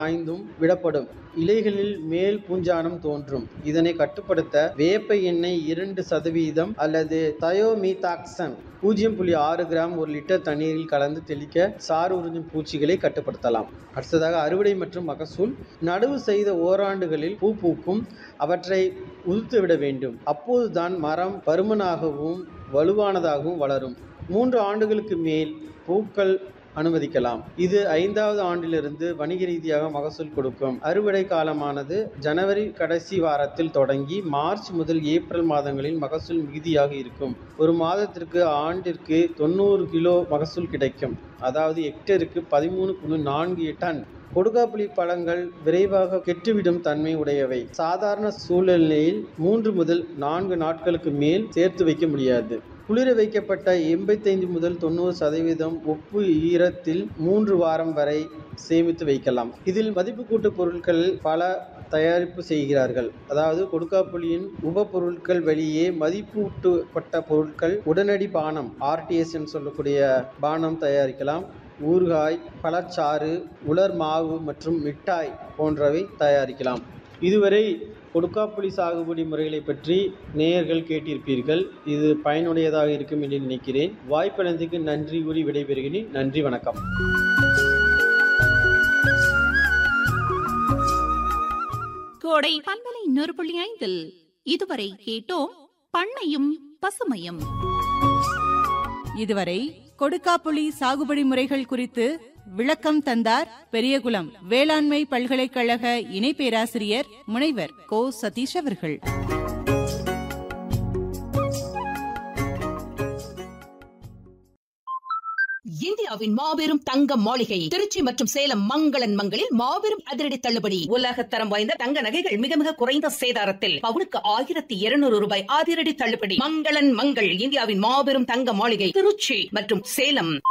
காய்ந்தும் விடப்படும் இலைகளில் மேல் பூஞ்சானம் தோன்றும் இதனை கட்டுப்படுத்த வேப்ப எண்ணெய் இரண்டு சதவீதம் அல்லது தயோமீதாக்சன் பூஜ்ஜியம் புள்ளி ஆறு கிராம் ஒரு லிட்டர் தண்ணீரில் கலந்து தெளிக்க சாறு உறிஞ்சும் பூச்சிகளை கட்டுப்படுத்தலாம் அடுத்ததாக அறுவடை மற்றும் மகசூல் நடவு செய்த ஓராண்டுகளில் பூ பூக்கும் அவற்றை உதிர்த்துவிட வேண்டும் அப்போதுதான் மரம் பருமனாகவும் வலுவானதாகவும் வளரும் மூன்று ஆண்டுகளுக்கு மேல் பூக்கள் அனுமதிக்கலாம் இது ஐந்தாவது ஆண்டிலிருந்து வணிக ரீதியாக மகசூல் கொடுக்கும் அறுவடை காலமானது ஜனவரி கடைசி வாரத்தில் தொடங்கி மார்ச் முதல் ஏப்ரல் மாதங்களில் மகசூல் மிகுதியாக இருக்கும் ஒரு மாதத்திற்கு ஆண்டிற்கு தொண்ணூறு கிலோ மகசூல் கிடைக்கும் அதாவது ஹெக்டருக்கு பதிமூணு புள்ளி நான்கு டன் கொடுக்காப்புளி பழங்கள் விரைவாக கெட்டுவிடும் தன்மை உடையவை சாதாரண சூழ்நிலையில் மூன்று முதல் நான்கு நாட்களுக்கு மேல் சேர்த்து வைக்க முடியாது குளிர வைக்கப்பட்ட எண்பத்தைந்து முதல் தொண்ணூறு சதவீதம் உப்பு ஈரத்தில் மூன்று வாரம் வரை சேமித்து வைக்கலாம் இதில் மதிப்பு கூட்டு பொருட்கள் பல தயாரிப்பு செய்கிறார்கள் அதாவது கொடுக்காப்புளியின் உப பொருட்கள் வழியே மதிப்பூட்டப்பட்ட பொருட்கள் உடனடி பானம் ஆர்டிஎஸ் என்று சொல்லக்கூடிய பானம் தயாரிக்கலாம் ஊறுகாய் பழச்சாறு உலர் மாவு மற்றும் மிட்டாய் போன்றவை தயாரிக்கலாம் இதுவரை கொடுக்காப்புளி சாகுபடி முறைகளை பற்றி நேயர்கள் கேட்டிருப்பீர்கள் இது பயனுடையதாக இருக்கும் என்று நினைக்கிறேன் வாய்ப்பளித்ததுக்கு நன்றி கூறி விடைபெறுகிறேன் நன்றி வணக்கம் கோடை பண்பலை நூறு புள்ளி ஐந்தில் இதுவரை கேட்டோம் பண்ணையும் பசுமையும் இதுவரை கொடுக்காப்புளி சாகுபடி முறைகள் குறித்து விளக்கம் தந்தார் பெரியகுளம் வேளாண்மை பல்கலைக்கழக இணை பேராசிரியர் முனைவர் கோ சதீஷ் அவர்கள் இந்தியாவின் மாபெரும் தங்க மாளிகை திருச்சி மற்றும் சேலம் மங்களன் மங்களில் மாபெரும் அதிரடி தள்ளுபடி உலக தரம் வாய்ந்த தங்க நகைகள் மிக மிக குறைந்த சேதாரத்தில் பவுனுக்கு ஆயிரத்தி இருநூறு ரூபாய் அதிரடி தள்ளுபடி மங்களன் மங்கள் இந்தியாவின் மாபெரும் தங்க மாளிகை திருச்சி மற்றும் சேலம்